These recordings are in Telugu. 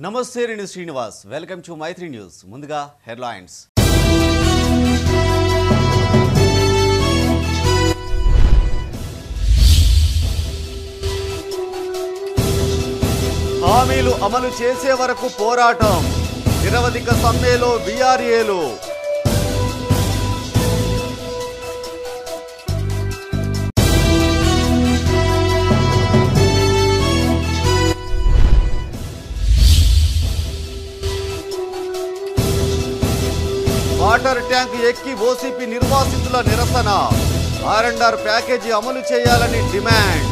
నమస్తే నేను Srinivas welcome to Maitri news ముందుగా హెడ్లైన్స్ హామీలు అమలు చేసే వరకు పోరాటం నిరవధిక సమ్మెలో బీఆర్ఏలు వాటర్ ట్యాంక్ ఎక్కి ఓసీపీ నిర్వాసితుల నిరసన ఆర్ అండ్ ఆర్ ప్యాకేజీ అమలు చేయాలని డిమాండ్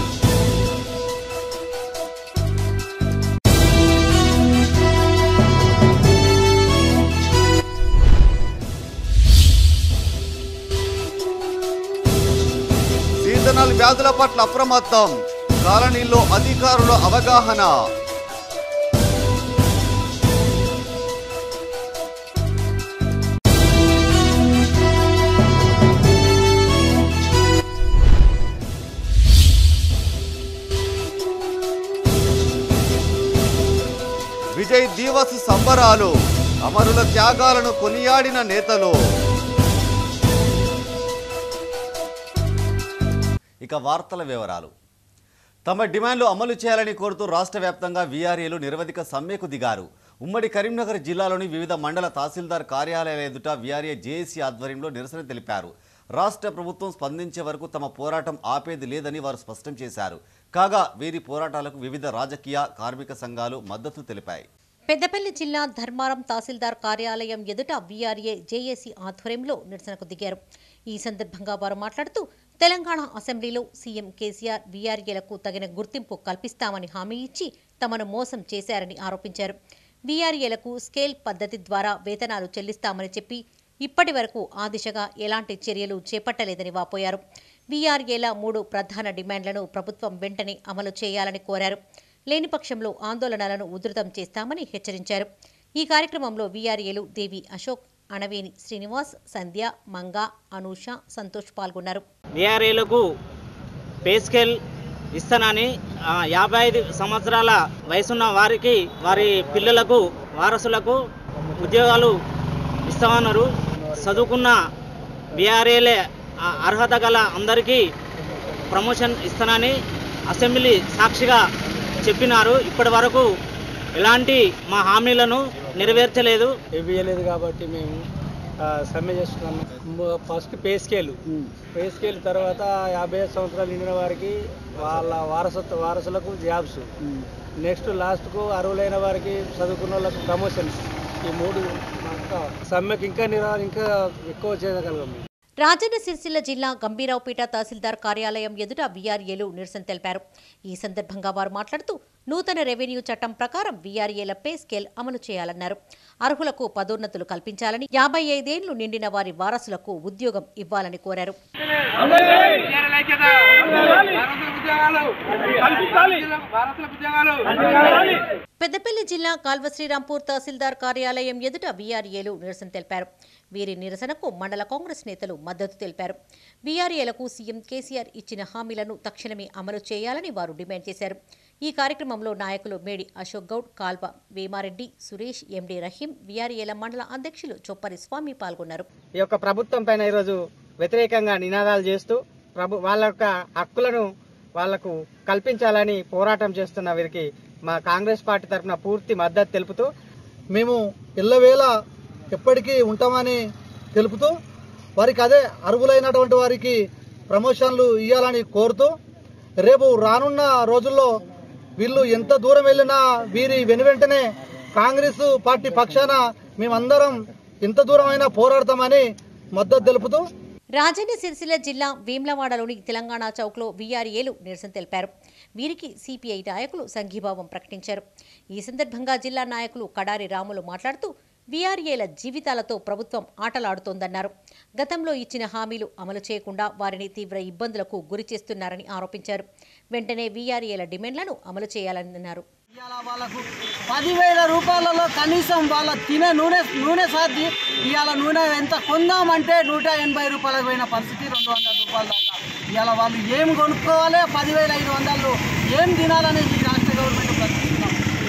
సీజనల్ వ్యాధుల పట్ల అప్రమత్తం కాలనీల్లో అధికారుల అవగాహన విజయ్ దివస్ సంబరాలు అమరుల త్యాగాలను కొనియాడిన నేతలు ఇక వార్తల వివరాలు తమ డిమాండ్లు అమలు చేయాలని కోరుతూ రాష్ట్ర వ్యాప్తంగా వీఆర్ఏలు నిరవధిక సమ్మెకు దిగారు ఉమ్మడి కరీంనగర్ జిల్లాలోని వివిధ మండల తహసీల్దార్ కార్యాలయాల ఎదుట వీఆర్ఏ జేఏసీ ఆధ్వర్యంలో నిరసన తెలిపారు రాష్ట్ర ప్రభుత్వం స్పందించే వరకు తమ పోరాటం ఆపేది లేదని వారు స్పష్టం చేశారు కాగా వీరి పోరాటాలకు వివిధ రాజకీయ కార్మిక సంఘాలు మద్దతు తెలిపాయి పెద్దపల్లి జిల్లా ధర్మారం తహసీల్దార్ కార్యాలయం ఎదుట వీఆర్ఏ జేఏసీ ఆధ్వర్యంలో నిరసనకు దిగారు ఈ సందర్భంగా వారు మాట్లాడుతూ తెలంగాణ అసెంబ్లీలో సీఎం కేసీఆర్ వీఆర్ఏలకు తగిన గుర్తింపు కల్పిస్తామని హామీ ఇచ్చి తమను మోసం చేశారని ఆరోపించారు వీఆర్ఏలకు స్కేల్ పద్ధతి ద్వారా వేతనాలు చెల్లిస్తామని చెప్పి ఇప్పటి వరకు ఆ దిశగా ఎలాంటి చర్యలు చేపట్టలేదని వాపోయారు వీఆర్ఏల మూడు ప్రధాన డిమాండ్లను ప్రభుత్వం వెంటనే అమలు చేయాలని కోరారు లేని పక్షంలో ఆందోళనలను ఉధృతం చేస్తామని హెచ్చరించారు ఈ కార్యక్రమంలో వీఆర్ఏలు దేవి అశోక్ అణవేని శ్రీనివాస్ సంధ్య మంగ అనూష సంతోష్ పాల్గొన్నారు బీఆర్ఏలకు పే స్కేల్ ఇస్తానని ఆ, యాభై ఐదు సంవత్సరాల వయసున్న వారికి వారి పిల్లలకు వారసులకు ఉద్యోగాలు ఇస్తామన్నారు చదువుకున్న బీఆర్ఏలే ఆ, అర్హత గల అందరికీ ప్రమోషన్ ఇస్తానని అసెంబ్లీ సాక్షిగా చెప్పినారు ఇప్పటి వరకు ఎలాంటి మా హామీలను నెరవేర్చలేదు ఇవ్వలేదు కాబట్టి మేము ఆ, సమ్మె చేస్తున్నాము మ- first pay scale pay scale తర్వాత యాభై ఐదు సంవత్సరాలు నిండిన వారికి వాళ్ళ వారసత్వ వారసులకు జాబ్స్ నెక్స్ట్ లాస్ట్కు అర్హులైన వారికి చదువుకున్న వాళ్ళకు ప్రమోషన్స్ ఈ మూడు మాకు కావాలి. సమ్మెకి ఇంకా నిరా ఇంకా ఎక్కువ చేయగలం మేము రాజన్న సిరిసిల్ల జిల్లా గంభీరావుపేట తహసీల్దార్ కార్యాలయం ఎదుట వీఆర్ఏలు నిరసన తెలిపారు ఈ సందర్భంగా వారు మాట్లాడుతూ నూతన రెవెన్యూ చట్టం ప్రకారం వీఆర్ఏల పే స్కేల్ అమలు చేయాలన్నారు అర్హులకు పదోన్నతులు కల్పించాలని యాభై ఐదేళ్లు నిండిన వారి వారసులకు ఉద్యోగం ఇవ్వాలని కోరారు పెద్దపల్లి జిల్లా కాల్వ శ్రీరాంపూర్ తహసీల్దార్ కార్యాలయం ఎదుట వీఆర్ఏలు నిరసన తెలిపారు వీరి నిరసనకు మండల కాంగ్రెస్ నేతలు మద్దతు తెలిపారు వీఆర్ఏలకు సీఎం కేసీఆర్ ఇచ్చిన హామీలను తక్షణమే అమలు చేయాలని వారు డిమాండ్ చేశారు ఈ కార్యక్రమంలో నాయకులు మేడి అశోక్ గౌడ్ కాల్వ వేమారెడ్డి సురేష్ ఎండి రహీం వీఆర్ఏల మండల అధ్యక్షులు చొప్పరి స్వామి పాల్గొన్నారు ఈ యొక్క ప్రభుత్వం పైన ఈరోజు వ్యతిరేకంగా నినాదాలు చేస్తూ ప్రభు వాళ్ళ యొక్క హక్కులను వాళ్లకు కల్పించాలని పోరాటం చేస్తున్న వీరికి మా కాంగ్రెస్ పార్టీ తరఫున పూర్తి మద్దతు తెలుపుతూ మేము ఎల్లవేళ ఎప్పటికీ ఉంటామని తెలుపుతూ వారికి అదే అర్హులైనటువంటి వారికి ప్రమోషన్లు ఇవ్వాలని కోరుతూ రేపు రానున్న రోజుల్లో వీళ్ళు ఎంత దూరం వెళ్ళినా వీరి వెనువెంటనే కాంగ్రెస్ పార్టీ పక్షాన మేమందరం ఎంత దూరమైనా పోరాడతామని మద్దతు తెలుపుతూ రాజన్న సిరిసిల్ల జిల్లా వేమ్లవాడలోని తెలంగాణ చౌక్లో వీఆర్ఏలు నిరసన తెలిపారు వీరికి సిపిఐ నాయకులు సంఘీభావం ప్రకటించారు ఈ సందర్భంగా జిల్లా నాయకులు కడారి రాములు మాట్లాడుతూ వీఆర్ఏల జీవితాలతో ప్రభుత్వం ఆటలాడుతోందన్నారు గతంలో ఇచ్చిన హామీలు అమలు చేయకుండా వారిని తీవ్ర ఇబ్బందులకు గురి చేస్తున్నారని ఆరోపించారు వెంటనే వీఆర్ఏల డిమాండ్లను అమలు చేయాలని అన్నారు ఇవాళ వాళ్ళకు పదివేల రూపాయలలో కనీసం వాళ్ళ తినే నూనె నూనె సాధ్యం ఇవాళ నూనె ఎంత కొందామంటే నూట ఎనభై రూపాయలకు పోయిన పరిస్థితి రెండు వందల రూపాయల దాకా ఇవాళ వాళ్ళు ఏం కొనుక్కోవాలి పదివేల ఐదు వందలు ఏం తినాలని ఈ రాష్ట్ర గవర్నమెంట్ ప్రశ్నిస్తున్నాం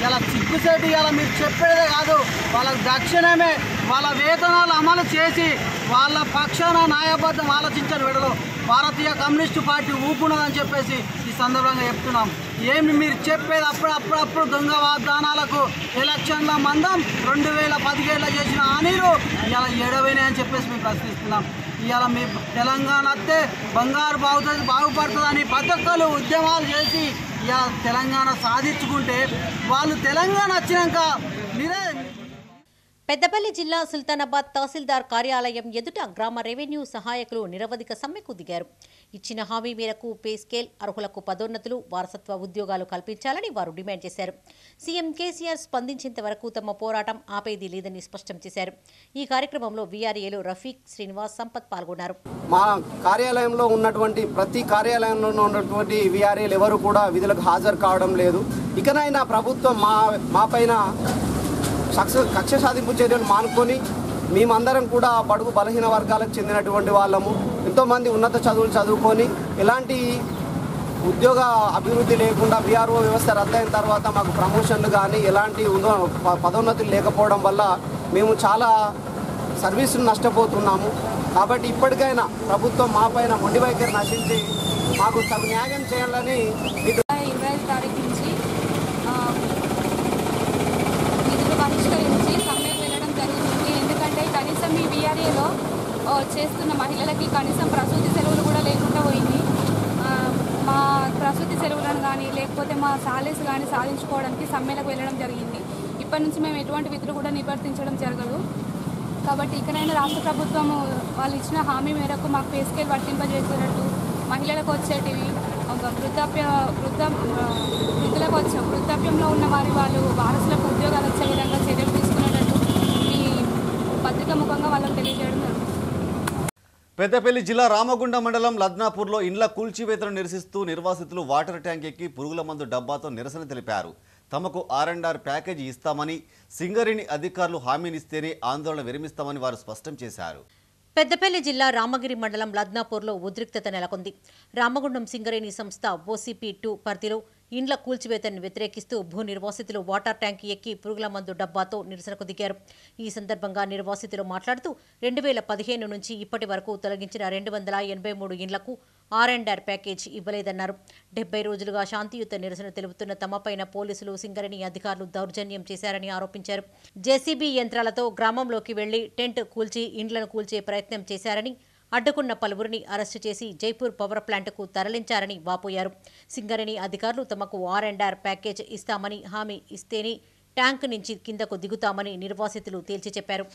ఇలా సిగ్గుసేటు ఇలా మీరు చెప్పేదే కాదు వాళ్ళకి దక్షిణమే వాళ్ళ వేతనాలు అమలు చేసి వాళ్ళ పక్షాన న్యాయబద్ధం ఆలోచించిన విడలో భారతీయ కమ్యూనిస్టు పార్టీ ఊపున్నదని చెప్పేసి ఈ సందర్భంగా చెప్తున్నాం ఏమి మీరు చెప్పేది అప్పుడు అప్పుడప్పుడు దొంగ వాగ్దానాలకు ఎలక్షన్ల మందం రెండు వేల పదిహేడులో చేసిన హామీలు ఇలా ఏడవైనాయని చెప్పేసి మేము ప్రశ్నిస్తున్నాం ఇవాళ మీ తెలంగాణ వస్తే బంగారు బాగుతుంది బాగుపడుతుందని పథకాలు ఉద్యమాలు చేసి ఇవాళ తెలంగాణ సాధించుకుంటే వాళ్ళు తెలంగాణ వచ్చినాక మీరే పెద్దపల్లి జిల్లా సుల్తానాబాద్ తహసీల్దార్ కార్యాలయం ఎదుట గ్రామ రెవెన్యూ సహాయకులు నిరవధిక సమ్మెకు దిగారు ఇచ్చిన హామీ మేరకు పే స్కేల్ అర్హులకు పదోన్నతులు వారసత్వ ఉద్యోగాలు కల్పించాలని వారు డిమాండ్ చేశారు సీఎం కేసీఆర్ స్పందించేంత వరకు తమ పోరాటం ఆపేది లేదని స్పష్టం చేశారు ఈ కార్యక్రమంలో వీఆర్ఏలు రఫీక్ శ్రీనివాస్ సంపత్ పాల్గొన్నారు మా కార్యాలయంలో ఉన్నటువంటి ప్రతి కార్యాలయంలో ఉన్నటువంటి విఆర్ఏలు ఎవరు కూడా విధులకు హాజరు కావడం లేదు ఇకనైనా ప్రభుత్వం మా మా పైన కక్ష కక్ష సాధింపు చర్యలు మానుకొని మేమందరం కూడా బడుగు బలహీన వర్గాలకు చెందినటువంటి వాళ్ళము ఎంతోమంది ఉన్నత చదువులు చదువుకొని ఎలాంటి ఉద్యోగ అభివృద్ధి లేకుండా బీఆర్ఓ వ్యవస్థ రద్దయిన తర్వాత మాకు ప్రమోషన్లు కానీ ఎలాంటి ఉన్నో- ప- పదోన్నతులు లేకపోవడం వల్ల మేము చాలా సర్వీసులు నష్టపోతున్నాము కాబట్టి ఇప్పటికైనా ప్రభుత్వం మా పైన మొండి వైఖరి నశించి మాకు తగు న్యాయం చేయాలని మీకు ఇరవై ఐదు తారీఖు నుంచి ఆ, నిధులు పరిష్కరించి సమ్మెకు వెళ్ళడం జరుగుతుంది ఎందుకంటే కనీసం ఈ వీఆర్ఏలో చేస్తున్న మహిళలకి కనీసం ప్రసూతి సెలవులు కూడా లేకుండా పోయింది ఆ, మా ప్రసూతి సెలవులను కానీ లేకపోతే మా సాలరీస్ కానీ సాధించుకోవడానికి సమ్మెలకు వెళ్ళడం జరిగింది ఇప్పటి నుంచి మేము ఎటువంటి విధులు కూడా నిర్వర్తించడం జరగదు కాబట్టి ఇకనైనా రాష్ట్ర ప్రభుత్వం వాళ్ళు ఇచ్చిన హామీ మేరకు మాకు పే స్కేల్ వర్తింపజేసేటట్టు మహిళలకు వచ్చేటివి ఒక వృద్ధాప్య వృద్ధ వృద్ధులకు వచ్చే వృద్ధాప్యంలో ఉన్న వారి వాళ్ళు వారసులకు ఉద్యోగాలు వచ్చే విధంగా చర్యలు తీసుకునేటట్టు ఈ పత్రిక ముఖంగా వాళ్ళకి తెలియజేయడం జరుగుతుంది పెద్దపల్లి జిల్లా రామగుండం మండలం లద్నాపూర్లో ఇండ్ల కూల్చివేతను నిరసిస్తూ నిర్వాసితులు వాటర్ ట్యాంక్ ఎక్కి పురుగుల మందు డబ్బాతో నిరసన తెలిపారు తమకు ఆర్ అండ్ ఆర్ ప్యాకేజీ ఇస్తామని సింగరేణి అధికారులు హామీనిస్తేనే ఆందోళన విరమిస్తామని వారు స్పష్టం చేశారు పెద్దపల్లి జిల్లా రామగిరి మండలం లద్నాపూర్లో ఉద్రిక్తత నెలకొంది రామగుండం సింగరేణి సంస్థ ఓసీపీ టూ పరిధిలో ఇండ్ల కూల్చివేతను వ్యతిరేకిస్తూ భూ నిర్వాసితులు వాటర్ ట్యాంక్ ఎక్కి పురుగుల మందు డబ్బాతో నిరసనకు దిగారు ఈ సందర్భంగా నిర్వాసితులు మాట్లాడుతూ రెండు వేల పదిహేను నుంచి ఇప్పటి వరకు తొలగించిన రెండు వందల ఎనభై మూడు ఇండ్లకు ఆర్ అండ్ ఆర్ ప్యాకేజ్ ఇవ్వలేదన్నారు డెబ్బై రోజులుగా శాంతియుత నిరసన తెలుపుతున్న తమపైన పోలీసులు సింగరేణి అధికారులు దౌర్జన్యం చేశారని ఆరోపించారు జేసీబీ యంత్రాలతో గ్రామంలోకి వెళ్లి టెంట్ కూల్చి ఇండ్లను కూల్చే ప్రయత్నం చేశారని అడ్డుకున్న పలువురిని అరెస్టు చేసి జైపూర్ పవర్ ప్లాంట్కు తరలించారని వాపోయారు సింగరేణి అధికారులు తమకు ఆర్ అండ్ ఆర్ ప్యాకేజ్ ఇస్తామని హామీ ఇస్తేనే ట్యాంక్ నుంచి కిందకు దిగుతామని నిర్వాసితులు తేల్చి చెప్పారు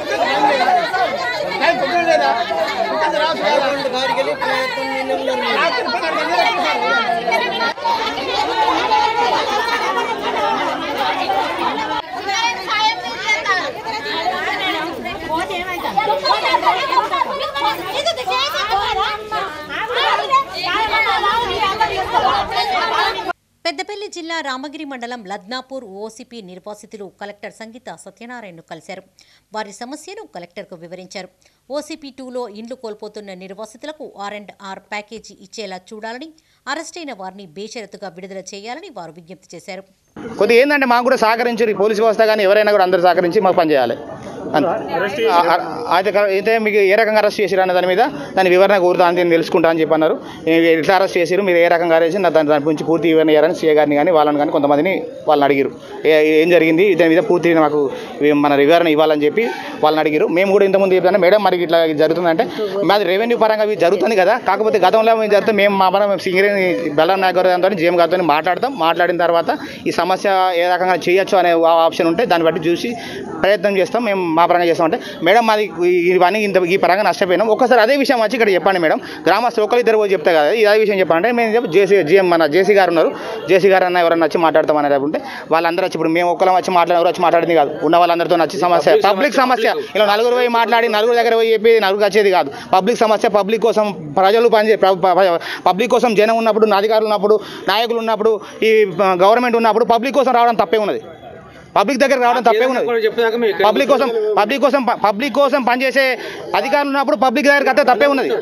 పెద్దపల్లి జిల్లా రామగిరి మండలం లద్నాపూర్ ఓసీపీ నిర్వాసితులు కలెక్టర్ సంగీత సత్యనారాయణను కలిశారు వారి సమస్యను కలెక్టర్కు వివరించారు ఓసీపీ టూలో ఇండ్లు కోల్పోతున్న నిర్వాసితులకు ఆర్ అండ్ ఆర్ ప్యాకేజీ ఇచ్చేలా చూడాలని అరెస్టైన వారిని బేషరతుగా విడుదల చేయాలని వారు విజ్ఞప్తి చేశారు కొద్దిగా ఏంటంటే మాకు కూడా సహకరించి పోలీసు వ్యవస్థ కానీ ఎవరైనా కూడా అందరూ సహకరించి మాకు పనిచేయాలి అంతే. ఆ- ఆ- అయితే క- అయితే మీకు ఏ రకంగా అరెస్ట్ చేసిరు అన్న దాని మీద దాని వివరణ కోరుతా అని తెలుసుకుంటా అని చెప్పి అన్నారు ఏ- ఎట్లా అరెస్ట్ చేసిరు మీరు ఏ రకంగా అరెస్ట్ చేసి నా దాని దాని గురించి పూర్తి వివరణ ఇవ్వాలని సీఏ గారిని కానీ వాళ్ళని కానీ కొంతమందిని వాళ్ళని అడిగారు ఏ- ఏం జరిగింది దాని మీద పూర్తి మాకు వి- మన వివరణ ఇవ్వాలని చెప్పి వాళ్ళని అడిగారు మేము కూడా ఇంతకుముందు చెప్పాను మేడం మరి ఇట్లా జరుగుతుందంటే మాది రెవెన్యూ పరంగా ఇది జరుగుతుంది కదా కాకపోతే గతంలో మేము జరిగితే మేము మా పరం సింగరేణి బెల్లం నాయక్ గారితో జీఎం గారితో మాట్లాడతాం మాట్లాడిన తర్వాత ఈ సమస్య ఏ రకంగా చేయొచ్చు అనే ఆ ఆప్షన్ ఉంటే దాన్ని బట్టి చూసి ప్రయత్నం చేస్తాం మేము మా పరంగా చేస్తామంటే మేడం మాది ఈ- ఇవన్నీ ఇంత ఈ పరంగా నష్టపోయినాం ఒకసారి అదే విషయం వచ్చి ఇక్కడ చెప్పండి మేడం గ్రామస్తులు ఒకరు ఇద్దరు పోయి చెప్తే కదా ఇదే విషయం చెప్పాలంటే మేము చెప్పి జేసీ జీఎం మన జేసీ గారు ఉన్నారు జేసీ గారు అన్న ఎవరన్నా వచ్చి మాట్లాడతాం అనేది ఉంటే వాళ్ళందరూ వచ్చి ఇప్పుడు మేము ఒక్కరం వచ్చి మాట్లాడిన ఎవరు వచ్చి మాట్లాడింది కాదు ఉన్న వాళ్ళందరితో వచ్చి సమస్య పబ్లిక్ సమస్య ఇలా నలుగురు పోయి మాట్లాడి నలుగురు దగ్గర పోయి చెప్పి నలుగురు వచ్చేది కాదు పబ్లిక్ సమస్య పబ్లిక్ కోసం ప్రజలు పనిచే ప్ర- ప్ర- పబ్లిక్ కోసం జనం ఉన్నప్పుడు అధికారులు ఉన్నప్పుడు నాయకులు ఉన్నప్పుడు ఈ గవర్నమెంట్ ఉన్నప్పుడు పబ్లిక్ కోసం రావడం తప్పే ఉన్నది పబ్లిక్ దగ్గర రావడం తప్పే ఉన్నది పబ్లిక్ కోసం పబ్లిక్ కోసం పబ్లిక్ కోసం పనిచేసే అధికారులు ఉన్నప్పుడు పబ్లిక్ దగ్గరికి వస్తే తప్పే ఉన్నది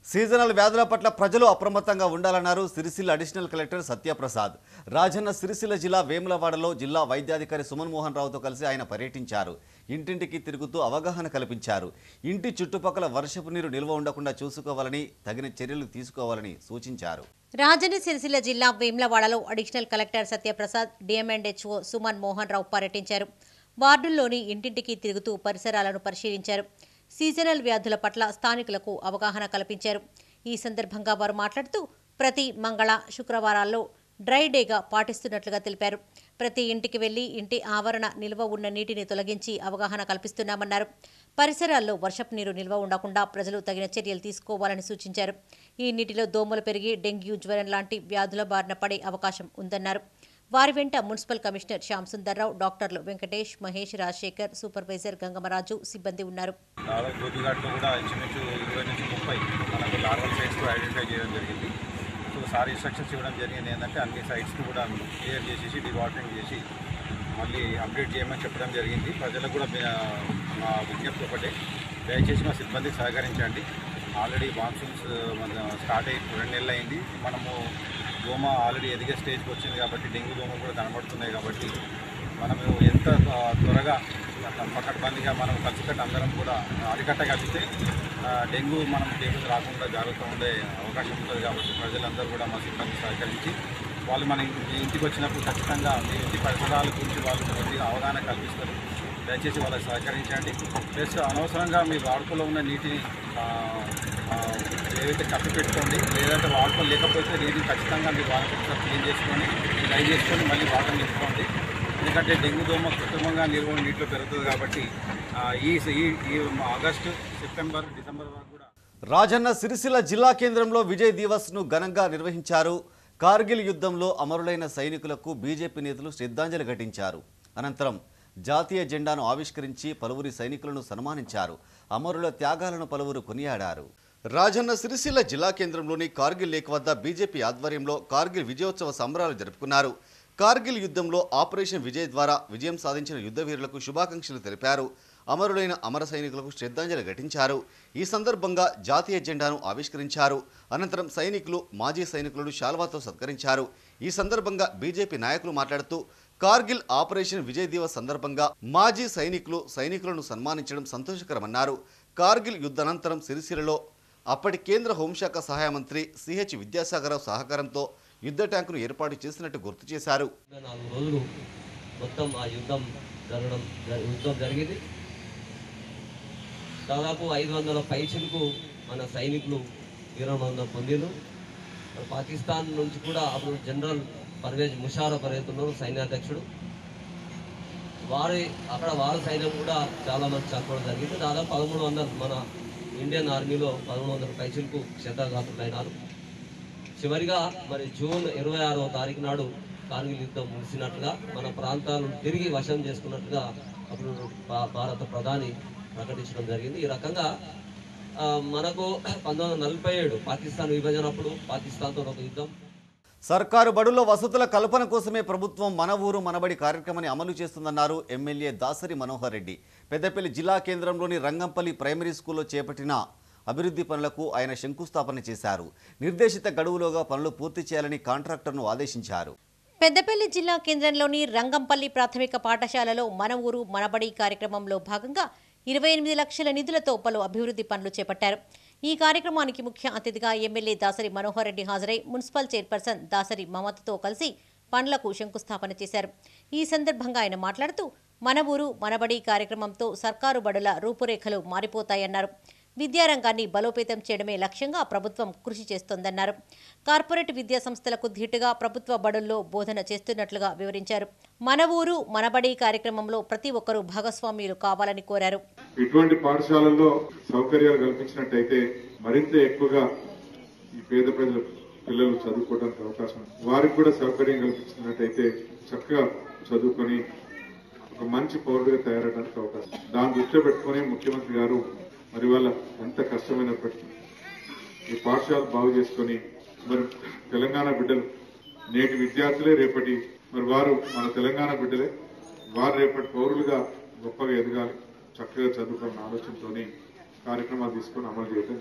సీజనల్ వ్యాధుల పట్ల ప్రజలు అప్రమత్తంగా ఉండాలన్నారు సిరిసిల్ల అడిషనల్ కలెక్టర్ సత్యప్రసాద్ రాజన్న సిరిసిల్ల జిల్లా వేములవాడలో జిల్లా వైద్యాధికారి సుమన్ మోహన్ రావుతో కలిసి ఆయన పర్యటించారు ఇంటింటికి తిరుగుతూ అవగాహన కల్పించారు ఇంటి చుట్టుపక్కల వర్షపు నీరు నిల్వ ఉండకుండా చూసుకోవాలని తగిన చర్యలు తీసుకోవాలని సూచించారు రాజన్న సిరిసిల్ల జిల్లా వేమ్లవాడలో additional collector Satyaprasad DMHO Suman Mohan Rao పర్యటించారు వార్డుల్లోని ఇంటింటికి తిరుగుతూ పరిసరాలను పరిశీలించారు సీజనల్ వ్యాధుల పట్ల స్థానికులకు అవగాహన కల్పించారు ఈ సందర్భంగా వారు మాట్లాడుతూ ప్రతి మంగళ శుక్రవారాల్లో డ్రై డేగా పాటిస్తున్నట్లుగా తెలిపారు ప్రతి ఇంటికి వెళ్లి ఇంటి ఆవరణ నిల్వ ఉన్న నీటిని తొలగించి అవగాహన కల్పిస్తున్నామన్నారు పరిసరాల్లో వర్షపు నీరు నిల్వ ఉండకుండా ప్రజలు తగిన చర్యలు తీసుకోవాలని సూచించారు ఈ నీటిలో దోమలు పెరిగి డెంగ్యూ జ్వరం లాంటి వ్యాధుల బారిన పడే అవకాశం ఉందన్నారు వారి వెంట మున్సిపల్ కమిషనర్ శ్యామ్ సుందర్రావు డాక్టర్లు వెంకటేష్ మహేష్ రాజశేఖర్ సూపర్వైజర్ గంగమరాజు సిబ్బంది ఉన్నారు దాదాపు గోపిఘాట్లో కూడా ఇంచుమించు ఇరవై నుంచి ముప్పై మనకు నార్మల్ సైట్స్ ఐడెంటిఫై చేయడం జరిగింది సో సార్ ఇన్స్ట్రక్షన్స్ ఇవ్వడం జరిగింది ఏంటంటే అన్ని సైట్స్ని కూడా క్లియర్ చేసేసి డివాటరింగ్ చేసి మళ్ళీ అప్డేట్ చేయమని చెప్పడం జరిగింది ప్రజలకు కూడా మీ- మా విజ్ఞప్తి ఒకటే దయచేసి మా సిబ్బందికి సహకరించండి ఆల్రెడీ మాన్సూన్స్ మన స్టార్ట్ అయ్యి రెండు నెలలు అయింది మనము దోమ ఆల్రెడీ ఎదిగే స్టేజ్కి వచ్చింది కాబట్టి డెంగ్యూ దోమలు కూడా కనబడుతున్నాయి కాబట్టి మనము ఎంత ఆ, త్వరగా పకడ్బందీగా మనం కలిసికట్టు అందరం కూడా అరికట్టగలిగితే ఆ, డెంగ్యూ మనం డెంగ్యూ రాకుండా జాగ్రత్త ఉండే అవకాశం ఉంటుంది కాబట్టి ప్రజలందరూ కూడా మా సిబ్బంది సహకరించి వాళ్ళు మన ఇంటి- మీ ఇంటికి వచ్చినప్పుడు ఖచ్చితంగా మీ ఇంటి పరిసరాల గురించి వాళ్ళు కొద్దిగా అవగాహన కల్పిస్తారు దయచేసి వాళ్ళకి సహకరించండి ప్లస్ అనవసరంగా మీ వాడుకలో ఉన్న నీటిని ఆ, ఆ, ఏదైతే కప్పి పెట్టుకోండి లేదంటే వాడుకో లేకపోతే నీటిని ఖచ్చితంగా మీరు వాటర్ ఒకసారి క్లీన్ చేసుకొని డ్రై చేసుకొని మళ్ళీ వాటర్ నింపుకోండి ఎందుకంటే డెంగ్యూ దోమ కృత్రిమంగా నిల్వ నీటిలో పెరుగుతుంది కాబట్టి ఆ, ఈ ఈ ఈ ఆగస్టు సెప్టెంబర్ డిసెంబర్ వరకు కూడా రాజన్న సిరిసిల్ల జిల్లా కేంద్రంలో విజయ్ దివస్ను ఘనంగా నిర్వహించారు కార్గిల్ యుద్ధంలో అమరులైన సైనికులకు బీజేపీ నేతలు శ్రద్ధాంజలి ఘటించారు అనంతరం జాతీయ జెండాను ఆవిష్కరించి పలువురి సైనికులను సన్మానించారు అమరుల త్యాగాలను పలువురు కొనియాడారు రాజన్న సిరిసిల్ల జిల్లా కేంద్రంలోని కార్గిల్ లేక్ వద్ద బీజేపీ ఆధ్వర్యంలో కార్గిల్ విజయోత్సవ సంబరాలు జరుపుకున్నారు కార్గిల్ యుద్ధంలో ఆపరేషన్ విజయ్ ద్వారా విజయం సాధించిన యుద్ధ వీరులకు శుభాకాంక్షలు తెలిపారు అమరులైన అమర సైనికులకు శ్రద్ధాంజలి ఘటించారు ఈ సందర్భంగా జాతీయ జెండాను ఆవిష్కరించారు అనంతరం సైనికులు మాజీ సైనికులను శాల్వాతో సత్కరించారు ఈ సందర్భంగా బీజేపీ నాయకులు మాట్లాడుతూ కార్గిల్ ఆపరేషన్ విజయ్ దివస్ సందర్భంగా మాజీ సైనికులు సైనికులను సన్మానించడం సంతోషకరమన్నారు కార్గిల్ యుద్ధానంతరం సిరిసిల్లలో అప్పటి కేంద్ర హోంశాఖ సహాయ మంత్రి సిహెచ్ విద్యాసాగరరావు సహకారంతో యుద్ధ ట్యాంకును ఏర్పాటు చేసినట్టు గుర్తు చేశారు నాలుగు రోజులు మొత్తం ఆ యుద్ధం జరగడం జ- యుద్ధం జరిగింది దాదాపు ఐదు వందల పైచిలకు మన సైనికులు వీరమరణం పొందిరు మరి పాకిస్తాన్ నుంచి కూడా అప్పుడు జనరల్ పర్వేజ్ ముషారఫ్ అనేది ఉన్నారు సైన్యాధ్యక్షుడు వారి అక్కడ వారి సైన్యం కూడా చాలా మంది చనిపోవడం జరిగింది దాదాపు పదమూడు వందల మన ఇండియన్ ఆర్మీలో పదమూడు వందల పైచిలకు క్షతగాత్రులైనారు చివరిగా మరి జూన్ ఇరవై ఆరవ తారీఖు నాడు కార్గిల్ యుద్ధం ముగిసినట్టుగా మన ప్రాంతాలను తిరిగి వశం చేసుకున్నట్టుగా అప్పుడు భా- భారత ప్రధాని ప్రకటించడం జరిగింది ఈ రకంగా ఆ, మనకు పంతొమ్మిది వందల నలభై ఏడు పాకిస్తాన్ విభజన అప్పుడు పాకిస్తాన్తో ఒక యుద్ధం సర్కారు బడుల్లో వసతుల కల్పన కోసమే ప్రభుత్వం మన ఊరు మనబడి కార్యక్రమాన్ని అమలు చేస్తుందన్నారు ఎమ్మెల్యే దాసరి మనోహర్ రెడ్డి పెద్దపల్లి జిల్లా కేంద్రంలోని రంగంపల్లి ప్రైమరీ స్కూల్లో చేపట్టిన అభివృద్ధి పనులకు ఆయన శంకుస్థాపన చేశారు నిర్దేశిత గడువులోగా పనులు పూర్తి చేయాలని కాంట్రాక్టర్ను ఆదేశించారు పెద్దపల్లి జిల్లా కేంద్రంలోని రంగంపల్లి ప్రాథమిక పాఠశాలలో మన ఊరు మనబడి కార్యక్రమంలో భాగంగా ఇరవై ఎనిమిది లక్షల నిధులతో పలు అభివృద్ధి పనులు చేపట్టారు ఈ కార్యక్రమానికి ముఖ్య అతిథిగా ఎమ్మెల్యే దాసరి మనోహర్ రెడ్డి హాజరై మున్సిపల్ చైర్పర్సన్ దాసరి మమతతో కలిసి పనులకు శంకుస్థాపన చేశారు ఈ సందర్భంగా ఆయన మాట్లాడుతూ మన ఊరు మనబడి కార్యక్రమంతో సర్కారు బడుల రూపురేఖలు మారిపోతాయన్నారు విద్యారంగాన్ని బలోపేతం చేయడమే లక్ష్యంగా ప్రభుత్వం కృషి చేస్తోందన్నారు కార్పొరేట్ విద్యా సంస్థలకు ధీటుగా ప్రభుత్వ బడుల్లో బోధన చేస్తున్నట్లుగా వివరించారు మన ఊరు మనబడి కార్యక్రమంలో ప్రతి ఒక్కరూ భాగస్వామ్యులు కావాలని కోరారు ఇటువంటి పాఠశాలల్లో సౌకర్యాలు కల్పించినట్టయితే మరింత ఎక్కువగా ఈ పేద ప్రజల పిల్లలు చదువుకోవడానికి అవకాశం ఉంది. వారికి కూడా సౌకర్యం కల్పించినట్టయితే చక్కగా చదువుకొని ఒక మంచి పౌరుడిగా తయారవడానికి అవకాశం ఉంది. దాన్ని దృష్టిలో పెట్టుకుని ముఖ్యమంత్రి గారు మరి వాళ్ళ ఎంత కష్టమైనప్పటికీ ఈ పాఠశాల బాగు చేసుకొని మరి తెలంగాణ బిడ్డలు నేటి విద్యార్థులే రేపటి మరి వారు మన తెలంగాణ బిడ్డలే వారు రేపటి పౌరులుగా గొప్పగా ఎదగాలి చక్కగా చదువుకున్న ఆలోచనతోని కార్యక్రమాలు తీసుకొని అమలు చేయడం జరుగుతుంది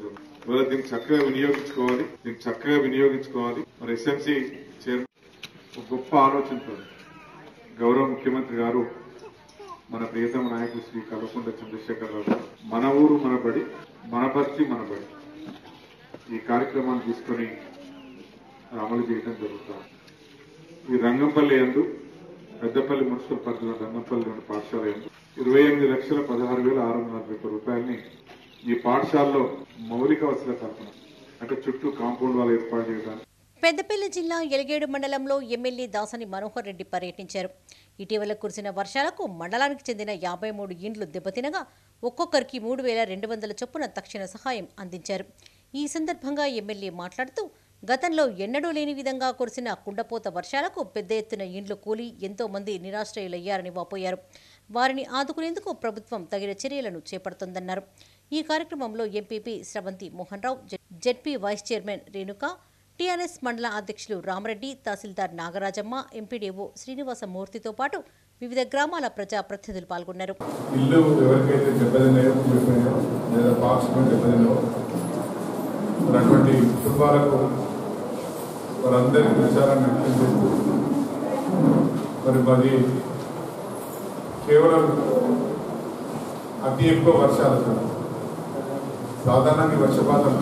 ఇవాళ దీన్ని చక్కగా వినియోగించుకోవాలి దీన్ని చక్కగా వినియోగించుకోవాలి మరి ఎస్ఎంసీ చైర్మన్ ఒక గొప్ప ఆలోచనతో గౌరవ ముఖ్యమంత్రి గారు మన ప్రియతమ నాయకులు శ్రీ కల్వకుంట్ల చంద్రశేఖరరావు గారు మన ఊరు మన బడి మన బస్తి మన బడి ఈ కార్యక్రమాన్ని తీసుకొని అమలు చేయడం జరుగుతుంది ఈ రంగంపల్లి ఎందు పెద్దపల్లి మున్సిపల్ పరిధిలో రంగంపల్లి రెండు పాఠశాల ఎందు ఇరవై ఎనిమిది లక్షల పదహారు వేల ఆరు వందల నలభై ఒక్క రూపాయలని ఈ పాఠశాలలో మౌలిక వసతుల కల్పన అంటే చుట్టూ కాంపౌండ్ వాళ్ళు ఏర్పాటు చేయడానికి పెద్దపల్లి జిల్లా ఎలిగేడు మండలంలో ఎమ్మెల్యే దాసని మనోహర్ రెడ్డి పర్యటించారు ఇటీవల కురిసిన వర్షాలకు మండలానికి చెందిన యాభై మూడు ఇండ్లు దెబ్బతినగా ఒక్కొక్కరికి మూడు వేల రెండు వందల చొప్పున తక్షణ సహాయం అందించారు ఈ సందర్భంగా ఎమ్మెల్యే మాట్లాడుతూ గతంలో ఎన్నడూ లేని విధంగా కురిసిన కుండపోత వర్షాలకు పెద్ద ఎత్తున ఇండ్లు కూలి ఎంతో మంది నిరాశ్రయులయ్యారని వాపోయారు వారిని ఆదుకునేందుకు ప్రభుత్వం తగిన చర్యలను చేపడుతోందన్నారు ఈ కార్యక్రమంలో MPP Sravanthi Mohan Rao ZP vice chairman Renuka TRS మండల అధ్యక్షులు రామరెడ్డి తహసీల్దార్ నాగరాజమ్మ ఎంపీడీఓ శ్రీనివాసమూర్తితో పాటు వివిధ గ్రామాల ప్రజా ప్రతినిధులు పాల్గొన్నారు ఇల్లు ఎవరికైతే దెబ్బతిన్నాయో కూలిపోయినాయో లేదా బాక్స్ దెబ్బతిన్నాయో మరి అటువంటి కుటుంబాలకు వారందరికీ విచారాన్ని వ్యక్తం చేస్తూ మరి మరి కేవలం అతి ఎక్కువ వర్షాలతో సాధారణంగా వర్షపాతం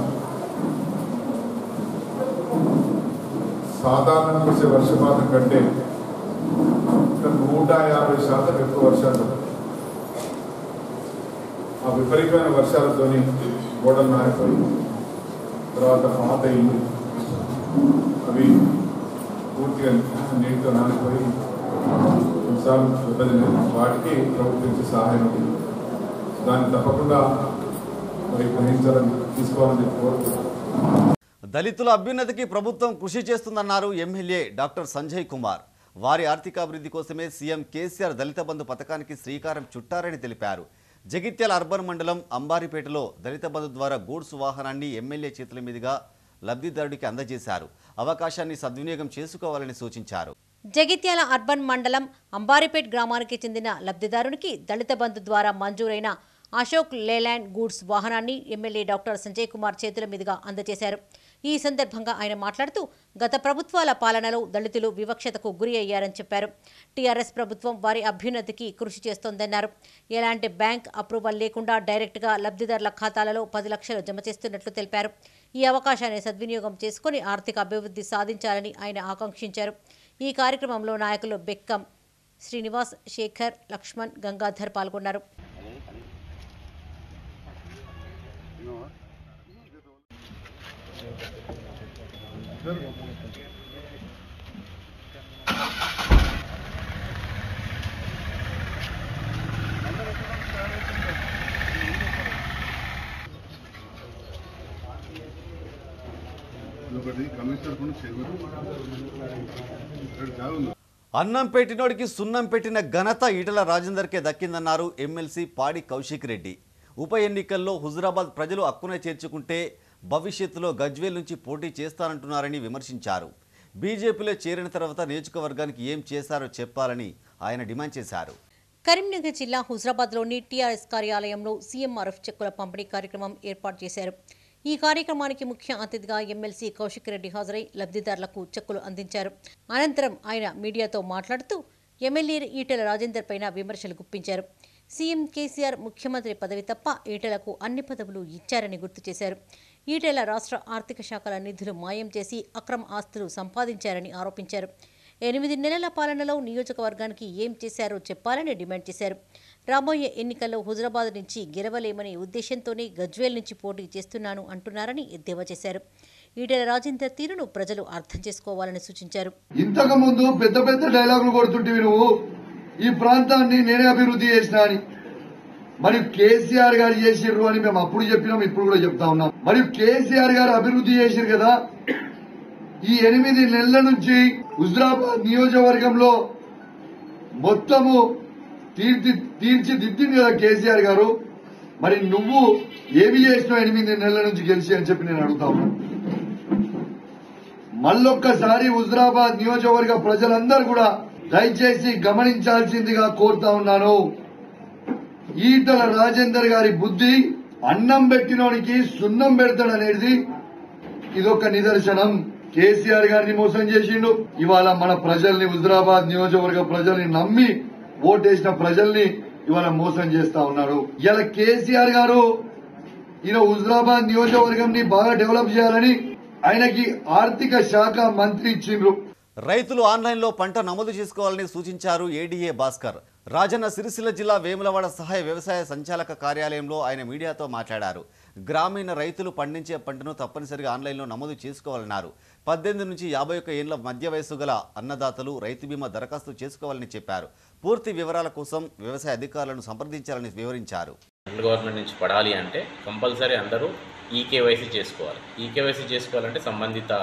సాధారణ కురిసే వర్షపాతం కంటే ఇంకా నూట యాభై శాతం ఎక్కువ వర్షాలు ఆ విపరీతమైన వర్షాలతోని గోడలు నానిపోయి తర్వాత పాత ఇల్లు అవి పూర్తిగా నీటితో నానిపోయి కొన్నిసార్లు దెబ్బతిన్నాయి వాటికి ప్రభుత్వం నుంచి సహాయం ఉంది దాన్ని తప్పకుండా మరి గ్రహించాలని తీసుకోవాలని కోరుతున్నాను దళితుల అభ్యున్నతికి ప్రభుత్వం కృషి చేస్తుందన్నారు ఎమ్మెల్యే డాక్టర్ సంజయ్ కుమార్ వారి ఆర్థికాభివృద్ధి కోసమే సీఎం కేసీఆర్ దళిత బంధు పథకానికి శ్రీకారం చుట్టారని తెలిపారు జగిత్యాల అర్బన్ మండలం అంబారిపేటలో దళిత బంధు ద్వారా గూడ్స్ వాహనాన్ని ఎమ్మెల్యే చేతుల మీదుగా లబ్ధిదారుడికి అందజేశారు అవకాశాన్ని సద్వినియోగం చేసుకోవాలని సూచించారు జగిత్యాల అర్బన్ మండలం అంబారిపేట్ గ్రామానికి చెందిన లబ్ధిదారునికి దళిత బంధు ద్వారా మంజూరైన అశోక్ లేలాండ్ గూడ్స్ వాహనాన్ని ఎమ్మెల్యే డాక్టర్ సంజయ్ కుమార్ చేతుల మీదుగా అందజేశారు ఈ సందర్భంగా ఆయన మాట్లాడుతూ గత ప్రభుత్వాల పాలనలో దళితులు వివక్షతకు గురి అయ్యారని చెప్పారు టీఆర్ఎస్ ప్రభుత్వం వారి అభ్యున్నతికి కృషి చేస్తోందన్నారు ఎలాంటి బ్యాంక్ అప్రూవల్ లేకుండా డైరెక్ట్గా లబ్ధిదారుల ఖాతాలలో పది లక్షలు జమ చేస్తున్నట్లు తెలిపారు ఈ అవకాశాన్ని సద్వినియోగం చేసుకుని ఆర్థిక అభివృద్ధి సాధించాలని ఆయన ఆకాంక్షించారు ఈ కార్యక్రమంలో నాయకులు బెక్కం శ్రీనివాస్ శేఖర్ లక్ష్మణ్ గంగాధర్ పాల్గొన్నారు ఒకటి కమిషనర్ కూడా చేయవచ్చు ఇక్కడ చాలా అన్నం పెట్టినోడికి సున్నం పెట్టిన ఘనత ఈటల రాజేందర్కే దక్కిందన్నారు ఎమ్మెల్సీ పాడి కౌశిక్ రెడ్డి ఉప ఎన్నికల్లో హుజురాబాద్ ప్రజలు హక్కున చేర్చుకుంటే భవిష్యత్తులో గజ్వేల్ నుంచి పోటీ చేస్తానంటున్నారని విమర్శించారు బీజేపీలో చేరిన తర్వాత నియోజకవర్గానికి ఏం చేశారో చెప్పాలని ఆయన డిమాండ్ చేశారు కరీంనగర్ జిల్లా హుజరాబాద్లోని టీఆర్ఎస్ కార్యాలయంలో సీఎంఆర్ఎఫ్ చెక్కుల పంపిణీ కార్యక్రమం ఏర్పాటు చేశారు ఈ కార్యక్రమానికి ముఖ్య అతిథిగా ఎమ్మెల్సీ కౌశిక్ రెడ్డి హాజరై లబ్ధిదారులకు చెక్కులు అందించారు అనంతరం ఆయన మీడియాతో మాట్లాడుతూ ఎమ్మెల్యే ఈటెల రాజేందర్ పైన విమర్శలు గుప్పించారు సీఎం కేసీఆర్ ముఖ్యమంత్రి పదవి తప్ప ఈటెలకు అన్ని పదవులు ఇచ్చారని గుర్తు చేశారు ఈటెల రాష్ట్ర ఆర్థిక శాఖల నిధులు మాయం చేసి అక్రమ ఆస్తులు సంపాదించారని ఆరోపించారు ఎనిమిది నెలల పాలనలో నియోజకవర్గానికి ఏం చేశారో చెప్పాలని డిమాండ్ చేశారు రాబోయే ఎన్నికల్లో హుజరాబాద్ నుంచి గెలవలేమనే ఉద్దేశంతోనే గజ్వేల్ నుంచి పోటీ చేస్తున్నాను అంటున్నారని ఎద్దేవా చేశారు ఈటెల రాజేందర్ తీరును ప్రజలు అర్థం చేసుకోవాలని సూచించారు ఇంతకు ముందు పెద్ద పెద్ద డైలాగులు కొడుతుంటివి నువ్వు ఈ ప్రాంతాన్ని నేనే అభివృద్ధి చేసిన అని మరియు కేసీఆర్ గారు చేసిర్రు అని మేము అప్పుడు చెప్పినాం ఇప్పుడు కూడా చెప్తా ఉన్నాం మరియు కేసీఆర్ గారు అభివృద్ధి చేసిరు కదా ఈ ఎనిమిది నెలల నుంచి హుజరాబాద్ నియోజకవర్గంలో మొత్తము తీర్చి తీర్చిదిద్దింది కదా కేసీఆర్ గారు మరి నువ్వు ఏమి చేసినావు ఎనిమిది నెలల నుంచి గెలిచి అని చెప్పి నేను అడుగుతా ఉన్నాను మళ్ళొక్కసారి హుజరాబాద్ నియోజకవర్గ ప్రజలందరూ కూడా దయచేసి గమనించాల్సిందిగా కోరుతా ఉన్నాను ఈటల రాజేందర్ గారి బుద్ధి అన్నం పెట్టినోనికి సున్నం పెడతాడనేది ఇదొక నిదర్శనం కేసీఆర్ గారిని మోసం చేసిండు ఇవాళ మన ప్రజల్ని హుజరాబాద్ నియోజకవర్గ ప్రజల్ని నమ్మి ఓటేసిన ప్రజల్ని ఇవాళ మోసం చేస్తా ఉన్నాడు ఇలా కేసీఆర్ గారు ఈయన హుజరాబాద్ నియోజకవర్గంని బాగా డెవలప్ చేయాలని ఆయనకి ఆర్థిక శాఖ మంత్రి ఇచ్చిండ్రు రైతులు ఆన్లైన్లో పంట నమోదు చేసుకోవాలని సూచించారు ఏడీఏ భాస్కర్ రాజన్న సిరిసిల్ల జిల్లా వేములవాడ సహాయ వ్యవసాయ సంచాలక కార్యాలయంలో ఆయన మీడియాతో మాట్లాడారు గ్రామీణ రైతులు పండించే పంటను తప్పనిసరిగా ఆన్లైన్లో నమోదు చేసుకోవాలన్నారు పద్దెనిమిది నుంచి యాభై ఒక్క ఏళ్ల మధ్య వయసు గల అన్నదాతలు రైతు బీమా దరఖాస్తు చేసుకోవాలని చెప్పారు పూర్తి వివరాల కోసం వ్యవసాయ అధికారులను సంప్రదించాలని వివరించారు సెంట్రల్ గవర్నమెంట్ నుంచి పడాలి అంటే కంపల్సరీ అందరూ ఈకేవైసీ చేసుకోవాలి ఈకేవైసీ చేసుకోవాలంటే సంబంధిత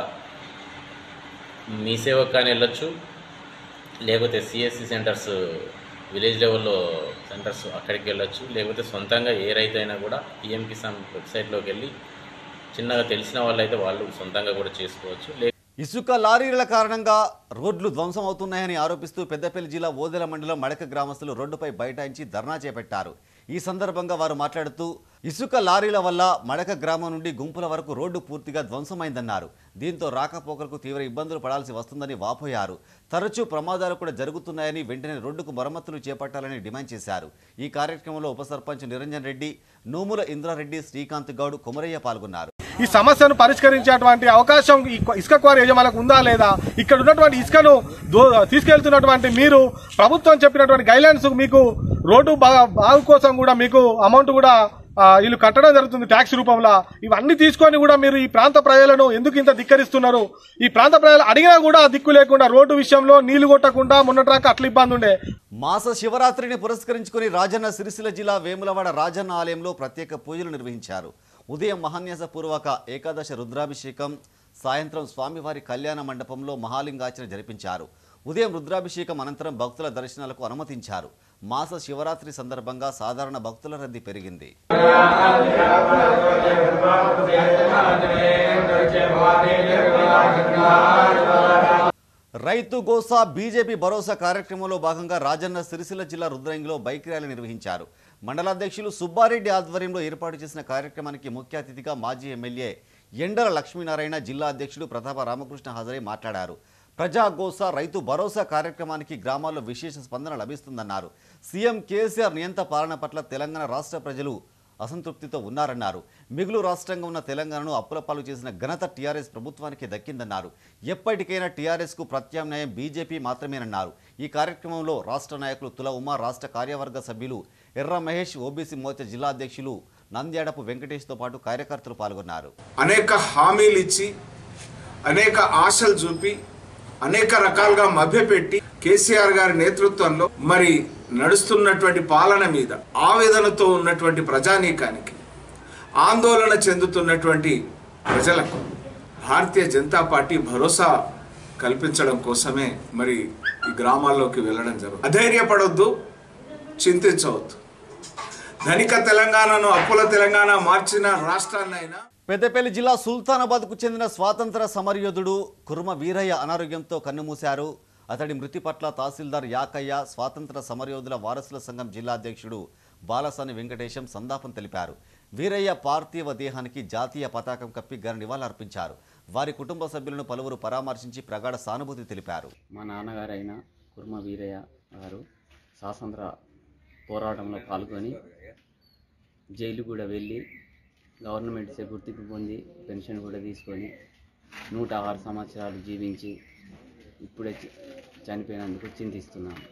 మీ సేవకు కానీ వెళ్ళొచ్చు లేకపోతే సిఎస్సి సెంటర్స్ విలేజ్ లెవెల్లో సెంటర్స్ అక్కడికి వెళ్ళొచ్చు లేకపోతే సొంతంగా ఏ రైతు అయినా కూడా పిఎం కిసాన్ వెబ్సైట్లోకి వెళ్ళి చిన్నగా తెలిసిన వాళ్ళు అయితే వాళ్ళు సొంతంగా కూడా చేసుకోవచ్చు లే ఇసుక లారీల కారణంగా రోడ్లు ధ్వంసం అవుతున్నాయని ఆరోపిస్తూ పెద్దపల్లి జిల్లా ఓదెల మండలం మడక గ్రామస్తులు రోడ్డుపై బైఠాయించి ధర్నా చేపట్టారు ఈ సందర్భంగా వారు మాట్లాడుతూ ఇసుక లారీల వల్ల మడక గ్రామం నుండి గుంపుల వరకు రోడ్డు పూర్తిగా ధ్వంసమైందన్నారు దీంతో రాకపోకలకు తీవ్ర ఇబ్బందులు పడాల్సి వస్తుందని వాపోయారు తరచూ ప్రమాదాలు కూడా జరుగుతున్నాయని వెంటనే రోడ్డుకు మరమ్మతులు చేపట్టాలని డిమాండ్ చేశారు ఈ కార్యక్రమంలో ఉప సర్పంచ్ నిరంజన్ రెడ్డి నూముల ఇంద్రారెడ్డి శ్రీకాంత్ గౌడ్ కుమరయ్య పాల్గొన్నారు ఈ సమస్యను పరిష్కరించేటువంటి అవకాశం ఈ ఇసుక క్వారీ యజమానులకు ఉందా లేదా ఇక్కడ ఉన్నటువంటి ఇసుకను దో- తీసుకెళ్తున్నటువంటి మీరు ప్రభుత్వం చెప్పినటువంటి గైడ్లైన్స్ మీకు రోడ్డు బా- బాగు కోసం కూడా మీకు అమౌంట్ కూడా ఆ, వీళ్ళు కట్టడం జరుగుతుంది ట్యాక్స్ రూపంలో ఇవన్నీ తీసుకొని కూడా మీరు ఈ ప్రాంత ప్రజలను ఎందుకు ఇంత ధిక్కరిస్తున్నారు ఈ ప్రాంత ప్రజలు అడిగినా కూడా దిక్కు లేకుండా రోడ్డు విషయంలో నీళ్లు కొట్టకుండా మొన్నట్రాక అట్లా ఇబ్బంది ఉండే మాస శివరాత్రిని పురస్కరించుకుని రాజన్న సిరిసిల్ల జిల్లా వేములవాడ రాజన్న ఆలయంలో ప్రత్యేక పూజలు నిర్వహించారు ఉదయం మహాన్యాస పూర్వక ఏకాదశ రుద్రాభిషేకం సాయంత్రం స్వామివారి కళ్యాణ మండపంలో మహాలింగార్చన జరిపించారు ఉదయం రుద్రాభిషేకం అనంతరం భక్తుల దర్శనాలకు అనుమతించారు మాస శివరాత్రి సందర్భంగా సాధారణ భక్తుల రద్దీ పెరిగింది రైతు గోసా బీజేపీ భరోసా కార్యక్రమంలో భాగంగా రాజన్న సిరిసిల్ల జిల్లా రుద్రంగిలో బైక్ ర్యాలీ నిర్వహించారు మండలాధ్యక్షులు సుబ్బారెడ్డి ఆధ్వర్యంలో ఏర్పాటు చేసిన కార్యక్రమానికి ముఖ్య అతిథిగా మాజీ ఎమ్మెల్యే ఎండల లక్ష్మీనారాయణ జిల్లా అధ్యక్షుడు ప్రతాప రామకృష్ణ హాజరై మాట్లాడారు ప్రజా గోసా రైతు భరోసా కార్యక్రమానికి గ్రామాల్లో విశేష స్పందన లభిస్తుందన్నారు సీఎం కేసీఆర్ నియంత పాలన పట్ల తెలంగాణ రాష్ట్ర ప్రజలు అసంతృప్తితో ఉన్నారన్నారు మిగులు రాష్ట్రంగా ఉన్న తెలంగాణను అప్పుల పాలు చేసిన ఘనత టీఆర్ఎస్ ప్రభుత్వానికి దక్కిందన్నారు ఎప్పటికైనా టీఆర్ఎస్కు ప్రత్యామ్నాయం బీజేపీ మాత్రమేనన్నారు ఈ కార్యక్రమంలో రాష్ట్ర నాయకులు తుల ఉమా రాష్ట్ర కార్యవర్గ సభ్యులు ఎర్ర మహేష్ ఓబీసీ మోర్చా జిల్లా అధ్యక్షులు నంద్యాడపు వెంకటేష్తో పాటు కార్యకర్తలు పాల్గొన్నారు అనేక హామీలు ఇచ్చి అనేక ఆశలు చూపి అనేక రకాలుగా మభ్యపెట్టి కేసీఆర్ గారి నేతృత్వంలో మరి నడుస్తున్నటువంటి పాలన మీద ఆవేదనతో ఉన్నటువంటి ప్రజానీకానికి ఆందోళన చెందుతున్నటువంటి ప్రజలకు భారతీయ జనతా పార్టీ భరోసా కల్పించడం కోసమే మరి ఈ గ్రామాల్లోకి వెళ్ళడం జరుగుతుంది అధైర్యపడొద్దు చింతించవద్దు ధనిక తెలంగాణను అప్పుల తెలంగాణ మార్చిన రాష్ట్రాన్నైనా పెద్దపల్లి జిల్లా సుల్తానాబాద్కు చెందిన స్వాతంత్ర సమరయోధుడు కుర్మ వీరయ్య అనారోగ్యంతో కన్నుమూశారు అతడి మృతి పట్ల తహసీల్దార్ యాకయ్య స్వాతంత్ర సమరయోధుల వారసుల సంఘం జిల్లా అధ్యక్షుడు బాలసాని వెంకటేశం సంతాపం తెలిపారు వీరయ్య పార్థివ దేహానికి జాతీయ పతాకం కప్పి ఘన నివాళులర్పించారు వారి కుటుంబ సభ్యులను పలువురు పరామర్శించి ప్రగాఢ సానుభూతి తెలిపారు మా నాన్నగారైన కుర్మ వీరయ్య గారు స్వాతంత్ర పోరాటంలో పాల్గొని జైలు కూడా వెళ్ళి గవర్నమెంట్ చే గుర్తింపు పొంది పెన్షన్ కూడా తీసుకొని నూట ఆరు సంవత్సరాలు జీవించి ఇప్పుడే చ- చనిపోయినందుకు చింతిస్తున్నాను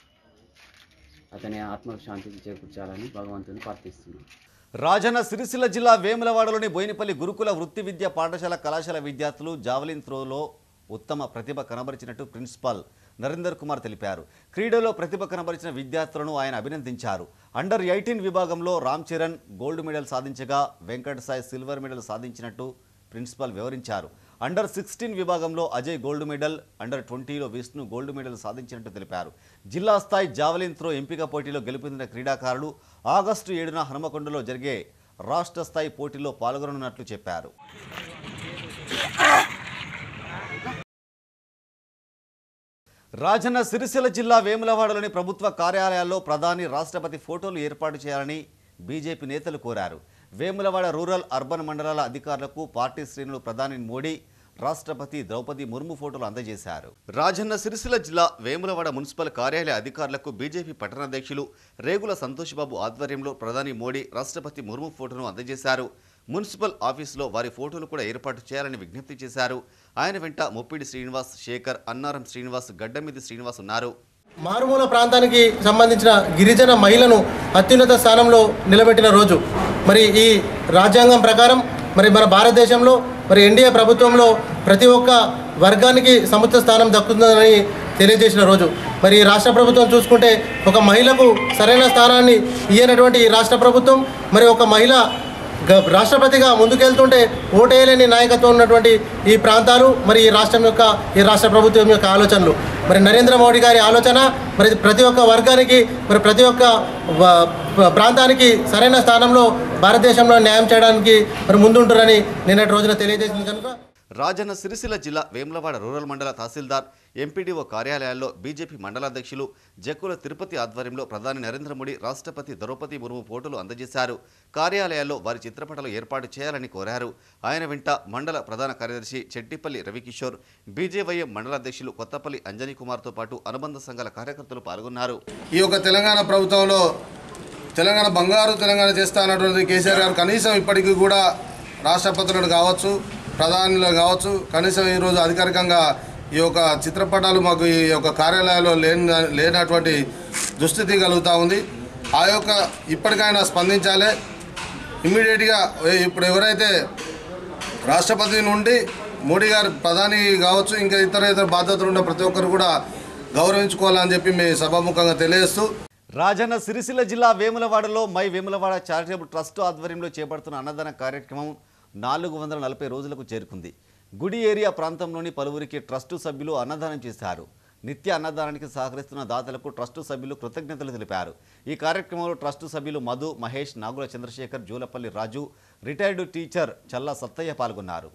అతని ఆత్మకు శాంతిని చేకూర్చాలని భగవంతుని ప్రార్థిస్తున్నాను రాజన్న సిరిసిల్ల జిల్లా వేములవాడలోని బోయినపల్లి గురుకుల వృత్తి విద్య పాఠశాల కళాశాల విద్యార్థులు జావలిన్ త్రోలో ఉత్తమ ప్రతిభ కనబరిచినట్టు ప్రిన్సిపాల్ నరేందర్ కుమార్ తెలిపారు క్రీడలో ప్రతిభ కనబరిచిన విద్యార్థులను ఆయన అభినందించారు అండర్ ఎయిటీన్ విభాగంలో రామ్ చరణ్ గోల్డ్ మెడల్ సాధించగా వెంకట్ సాయి సిల్వర్ మెడల్ సాధించినట్టు ప్రిన్సిపాల్ వివరించారు అండర్ సిక్స్టీన్ విభాగంలో అజయ్ గోల్డ్ మెడల్ అండర్ ట్వంటీలో విష్ణు గోల్డ్ మెడల్ సాధించినట్టు తెలిపారు జిల్లా స్థాయి జావలిన్ త్రో ఎంపిక పోటీలో గెలుపొందిన క్రీడాకారులు ఆగస్టు ఏడున హనుమకొండలో జరిగే రాష్ట్ర స్థాయి పోటీలో పాల్గొననున్నట్లు చెప్పారు రాజన్న సిరిసిల్ల జిల్లా వేములవాడలోని ప్రభుత్వ కార్యాలయాల్లో ప్రధాని రాష్ట్రపతి ఫోటోలు ఏర్పాటు చేయాలని బీజేపీ నేతలు కోరారు వేములవాడ రూరల్ అర్బన్ మండలాల అధికారులకు పార్టీ శ్రేణులు ప్రధాని మోడీ రాష్ట్రపతి ద్రౌపది ముర్ము ఫోటోలు అందజేశారు రాజన్న సిరిసిల్ల జిల్లా వేములవాడ మున్సిపల్ కార్యాలయ అధికారులకు బీజేపీ పట్టణాధ్యక్షులు రేగుల సంతోష్బాబు ఆధ్వర్యంలో ప్రధాని మోడీ రాష్ట్రపతి ముర్ము ఫోటోను అందజేశారు మున్సిపల్ ఆఫీసులో వారి ఫోటోలు కూడా ఏర్పాటు చేయాలని విజ్ఞప్తి చేశారు ఆయన వెంట ముప్పిడి శ్రీనివాస్ శేఖర్ అన్నారం శ్రీనివాస్ గడ్డమిది శ్రీనివాస్ ఉన్నారు మారుమూల ప్రాంతానికి సంబంధించిన గిరిజన మహిళను అత్యున్నత స్థానంలో నిలబెట్టిన రోజు మరి ఈ రాజ్యాంగం ప్రకారం మరి మన భారతదేశంలో మరి ఎన్డీఏ ప్రభుత్వంలో ప్రతి ఒక్క వర్గానికి సముచిత స్థానం దక్కుతుందని తెలియజేసిన రోజు మరి ఈ రాష్ట్ర ప్రభుత్వం చూసుకుంటే ఒక మహిళకు సరైన స్థానాన్ని ఇయ్యనటువంటి ఈ రాష్ట్ర ప్రభుత్వం మరి ఒక మహిళ గ- రాష్ట్రపతిగా ముందుకెళ్తుంటే ఓటేయలేని నాయకత్వం ఉన్నటువంటి ఈ ప్రాంతాలు మరి ఈ రాష్ట్రం యొక్క ఈ రాష్ట్ర ప్రభుత్వం యొక్క ఆలోచనలు మరి నరేంద్ర మోడీ గారి ఆలోచన మరి ప్రతి ఒక్క వర్గానికి మరి ప్రతి ఒక్క వ- ప్ర- ప్రాంతానికి సరైన స్థానంలో భారతదేశంలో న్యాయం చేయడానికి మరి ముందుంటారని నిన్నటి రోజున తెలియజేసింది కనుక రాజన్న సిరిసిల్ల జిల్లా వేములవాడ రూరల్ మండల తహసీల్దార్ ఎంపీడీఓ కార్యాలయాల్లో బీజేపీ మండలాధ్యక్షులు జక్కుల తిరుపతి ఆధ్వర్యంలో ప్రధాని నరేంద్ర మోడీ రాష్ట్రపతి ద్రౌపది ముర్ము ఫోటోలు అందజేశారు కార్యాలయాల్లో వారి చిత్రపటాలు ఏర్పాటు చేయాలని కోరారు ఆయన వెంట మండల ప్రధాన కార్యదర్శి చెట్టిపల్లి రవికిషోర్ బీజేవైఎం మండలాధ్యక్షులు కొత్తపల్లి అంజనీ కుమార్తో పాటు అనుబంధ సంఘాల కార్యకర్తలు పాల్గొన్నారు ఈ యొక్క తెలంగాణ ప్రభుత్వంలో తెలంగాణ బంగారు తెలంగాణ చేస్తా అన్నటువంటి కేసీఆర్ గారు కనీసం ఇప్పటికీ కూడా రాష్ట్రపతులను కావచ్చు ప్రధానులు కావచ్చు కనీసం ఈరోజు అధికారికంగా ఈ యొక్క చిత్రపటాలు మాకు ఈ యొక్క కార్యాలయాల్లో లేని లేనటువంటి దుస్థితి కలుగుతూ ఉంది ఆ యొక్క ఇప్పటికైనా స్పందించాలి ఇమ్మీడియట్గా ఇప్పుడు ఎవరైతే రాష్ట్రపతి నుండి మోడీ గారు ప్రధాని కావచ్చు ఇంకా ఇతర ఇతర బాధ్యతలు ఉన్న ప్రతి ఒక్కరు కూడా గౌరవించుకోవాలని చెప్పి మేము సభాముఖంగా తెలియజేస్తూ రాజన్న సిరిసిల్ల జిల్లా వేములవాడలో మై వేములవాడ చారిటబుల్ ట్రస్ట్ ఆధ్వర్యంలో చేపడుతున్న అన్నదాన కార్యక్రమం నాలుగు వందల నలభై రోజులకు చేరుకుంది గుడి ఏరియా ప్రాంతంలోని పలువురికి ట్రస్టు సభ్యులు అన్నదానం చేశారు నిత్య అన్నదానానికి సహకరిస్తున్న దాతలకు ట్రస్టు సభ్యులు కృతజ్ఞతలు తెలిపారు ఈ కార్యక్రమంలో ట్రస్టు సభ్యులు మధు మహేష్ నాగుల చంద్రశేఖర్ జూలపల్లి రాజు రిటైర్డ్ టీచర్ చల్లా సత్తయ్య పాల్గొన్నారు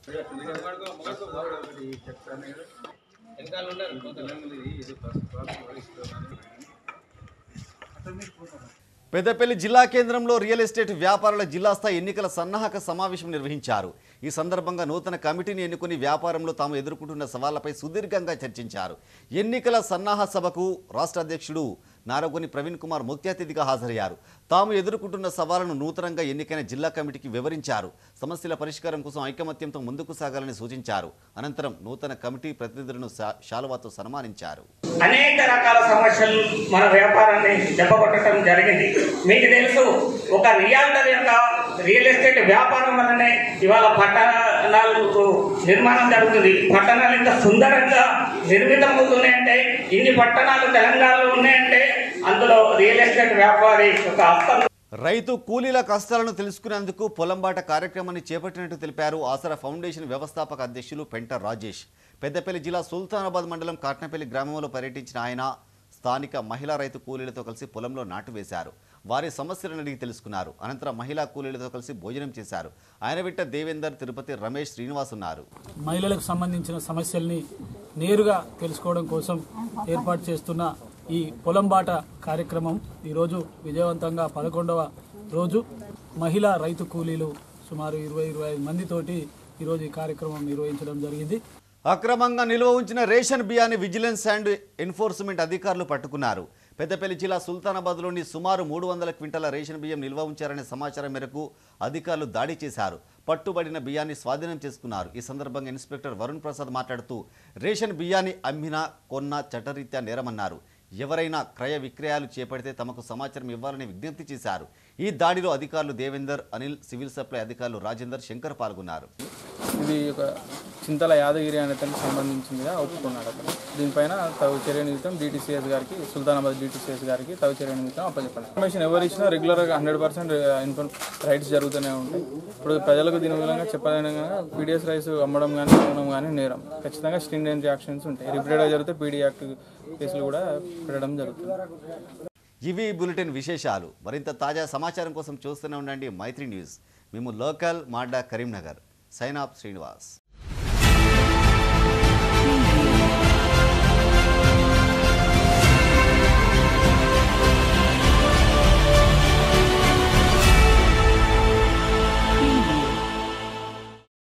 పెద్దపల్లి జిల్లా కేంద్రంలో రియల్ ఎస్టేట్ వ్యాపారుల జిల్లా స్థాయి ఎన్నికల సన్నాహక సమావేశం నిర్వహించారు ఈ సందర్భంగా నూతన కమిటీని ఎన్నుకుని వ్యాపారంలో తాము ఎదుర్కొంటున్న సవాళ్లపై సుదీర్ఘంగా చర్చించారు ఎన్నికల సన్నాహ సభకు రాష్ట్ర అధ్యక్షుడు నారగొని ప్రవీణ్ కుమార్ ముఖ్య అతిథిగా హాజరయ్యారు తాము ఎదుర్కొంటున్న సవాళ్లను నూతనంగా ఎన్నికైన జిల్లా కమిటీకి వివరించారు సమస్యల పరిష్కారం కోసం ఐకమత్యంతో ముందుకు సాగాలని సూచించారు అనంతరం నూతన కమిటీ ప్రతినిధులను శా- శాలువాతో సన్మానించారు అనేక రకాల సమస్యలు మన వ్యాపారాన్ని దెబ్బకొట్టడం జరిగింది మీకు తెలుసు ఒక రియాల్టర్ యొక్క రియల్ ఎస్టేట్ వ్యాపారం వల్లనే ఇవాళ పట్టణాలకు నిర్మాణం జరుగుతుంది పట్టణాలు ఇంత సుందరంగా నిర్మితం అవుతున్నాయంటే ఇన్ని పట్టణాలు తెలంగాణలో ఉన్నాయంటే అందులో రియల్ ఎస్టేట్ వ్యాపారి యొక్క హస్తం రైతు కూలీల కష్టాలను తెలుసుకునేందుకు పొలంబాట కార్యక్రమాన్ని చేపట్టినట్టు తెలిపారు ఆసరా ఫౌండేషన్ వ్యవస్థాపక అధ్యక్షులు పెంట రాజేష్ పెద్దపల్లి జిల్లా సుల్తానాబాద్ మండలం కాట్నపల్లి గ్రామంలో పర్యటించిన ఆయన స్థానిక మహిళా రైతు కూలీలతో కలిసి పొలంలో నాటు వేశారు వారి సమస్యలను అడిగి తెలుసుకున్నారు అనంతరం మహిళా కూలీలతో కలిసి భోజనం చేశారు ఆయన వెంట దేవేందర్ తిరుపతి రమేష్ శ్రీనివాస్ ఉన్నారు మహిళలకు సంబంధించిన సమస్యల్ని నేరుగా తెలుసుకోవడం కోసం ఏర్పాటు చేస్తున్న ఈ పొలంబాట కార్యక్రమం ఈరోజు విజయవంతంగా పదకొండవ రోజు మహిళా రైతు కూలీలు సుమారు ఇరవై ఇరవై ఐదు మందితోటి ఈరోజు ఈ కార్యక్రమం నిర్వహించడం జరిగింది అక్రమంగా నిల్వ ఉంచిన రేషన్ బియ్యాన్ని విజిలెన్స్ అండ్ ఎన్ఫోర్స్మెంట్ అధికారులు పట్టుకున్నారు పెద్దపల్లి జిల్లా సుల్తానాబాద్లోని సుమారు మూడు వందల క్వింటాల రేషన్ బియ్యం నిల్వ ఉంచారనే సమాచారం మేరకు అధికారులు దాడి చేశారు పట్టుబడిన బియ్యాన్ని స్వాధీనం చేసుకున్నారు ఈ సందర్భంగా ఇన్స్పెక్టర్ వరుణ్ ప్రసాద్ మాట్లాడుతూ రేషన్ బియ్యాన్ని అమ్మినా కొన్న చట్టరీత్యా నేరమన్నారు ఎవరైనా క్రయ విక్రయాలు చేపడితే తమకు సమాచారం ఇవ్వాలని విజ్ఞప్తి చేశారు ఈ దాడిలో అధికారులు దేవేందర్ అనిల్ సివిల్ సప్లై అధికారులు రాజేందర్ శంకర్ పాల్గొన్నారు ఇది ఒక చింతల యాదగిరి అనే అతనికి సంబంధించిందిగా ఒప్పుకున్నాడు అతను దీనిపైన తగు చర్య నిమిత్తం డిటిసిఎస్ గారికి సుల్తానాబాద్ డిటిసిఎస్ గారికి తగు చర్య నిమిత్తం అప్పచెప్పాలి ఇన్ఫర్మేషన్ ఎవరు ఇచ్చినా రెగ్యులర్గా హండ్రెడ్ పర్సెంట్ రైట్స్ జరుగుతూనే ఉంటాయి ఇప్పుడు ప్రజలకు దీని మూలంగా చెప్పలేనగా పీడిఎస్ రైస్ అమ్మడం కానీ కొనడం కానీ నేరం ఖచ్చితంగా స్ట్రింజెంట్ యాక్షన్స్ ఉంటాయి రిపీటెడ్గా జరిగితే పీడీ యాక్ట్ కేసులు కూడా పెట్టడం జరుగుతుంది ఇవి ఈ బులెటిన్ విశేషాలు మరింత తాజా సమాచారం కోసం చూస్తూనే ఉండండి మైత్రి న్యూస్ మేము లోకల్ మాడ్డా కరీంనగర్ సైన్ ఆఫ్ శ్రీనివాస్